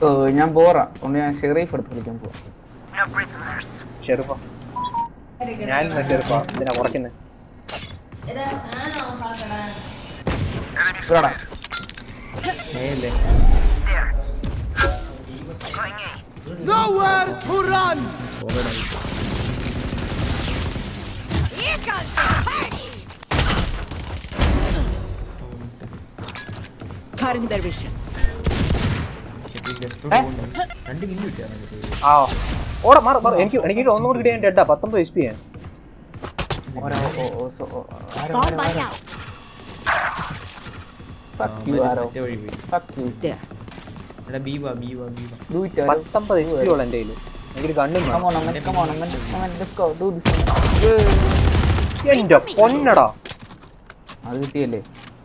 ഏഹ്, ഞാൻ ബോറാ അതുകൊണ്ട് ഞാൻ ഷെറീഫ് എടുത്ത് കളിക്കാൻ പോവാ ഷെറുപ്പ ഞാൻ ഷെറുപ്പ ഇതിനാ കുറയ്ക്കുന്നത് ഇവിടെടാ. ഏല്ലേ Nowhere to run! Cutting their vision. രണ്ട് കില്ല് കിട്ടിയാണ് ആ ഓടെ മാറി മാറി എനിക്ക് എനിക്ക് ഒന്നും കൂടി കിട്ടിയാൽ ഡെഡാ പത്തൊമ്പത് എച്ച് പി ഞാൻ ഓരോ ഓ- ഓ- സോ- ഓ- ആരോ, Bomb ആരോ, buddy ആരോ. out. Fuck you, ആരോ. മറ്റേ വഴി പോയി Fuck you. There. എടാ ബീ വാ ബീ വാ ബീ വാ Do it, ആരോ. പത്തൊമ്പത് എച്ച് പി ഉള്ള എൻ്റെ കയ്യിൽ എനിക്കൊരു കണ്ണും Come on, Aman, come on, Aman, Aman, let's go, do this. Yeah. എന്റെ പൊന്നടാ അത് കിട്ടിയല്ലേ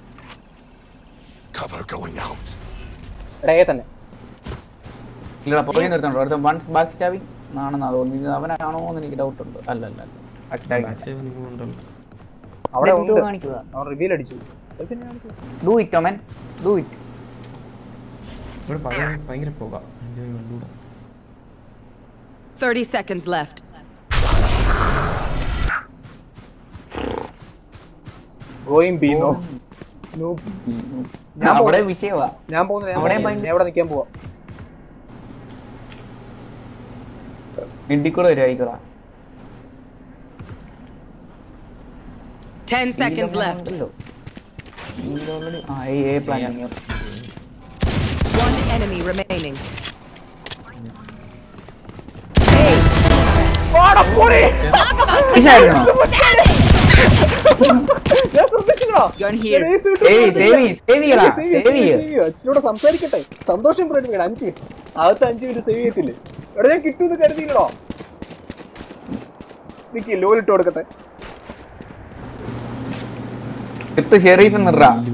Cover going out. ഇടയെ തന്നെ ഇല്ലടാ പുറകെ നിർത്തണ്ടോ അടുത്ത വൺസ് ബാക്ക് സ്റ്റാബിങ് ആണെന്നാ തോന്നുന്നത് അവനാണോ എന്ന് എനിക്ക് ഡൗട്ട് ഉണ്ട് അല്ല അല്ല അല്ല ബാക്ക് സ്റ്റാബിങ് പക്ഷേ നിങ്ങൾ ഉണ്ടല്ലോ അവിടെ എന്തോ ഉണ്ട് കാണിക്കുക അവൻ റിവീൽ അടിച്ചു അത് പിന്നെ ഞാൻ അടിച്ചു. Do it Aman do it ഇവിടെ ഭയങ്കര ഭയങ്കര പോകാം എൻജോയ് കണ്ടുകൂടാ 30 seconds left. Going B, no. Noobs. ഞാൻ അവിടെ പോകുന്നു. വിഷയമാ ഞാൻ പോകുന്നില്ല ഞാൻ അവിടെ പോകുന്നില്ല. ഭയങ്കര- ഞാൻ ഇവിടെ നിൽക്കാൻ പോവാ ഇണ്ടിക്കൂടെ വരുമായിരിക്കടാ 10 seconds left. ആ A A planning One enemy remaining. ഞാൻ ശ്രദ്ധിച്ചില്ല. Gun ഞാൻ here. ace വിട്ട് സേവ് സേവ് സേവ് ചെയ്യടാ save ചെയ്യ്, സേവ് save ചെയ്യ ചെയ്യ്. ഇച്ചിരൂടെ സംസാരിക്കട്ടെ സന്തോഷം പ്രകടിപ്പിക്കണം അഞ്ച് മിനിറ്റ് ആദ്യത്തെ അഞ്ച് മിനിറ്റ് സേവ് ചെയ്യത്തില്ലേ എവിടെ ഞാൻ കിട്ടുമെന്ന് കരുതിയില്ലടോ നിക്ക് ലോലിട്ട് കൊടുക്കട്ടെ എത്ത് ഷെറീഫ് നിറാ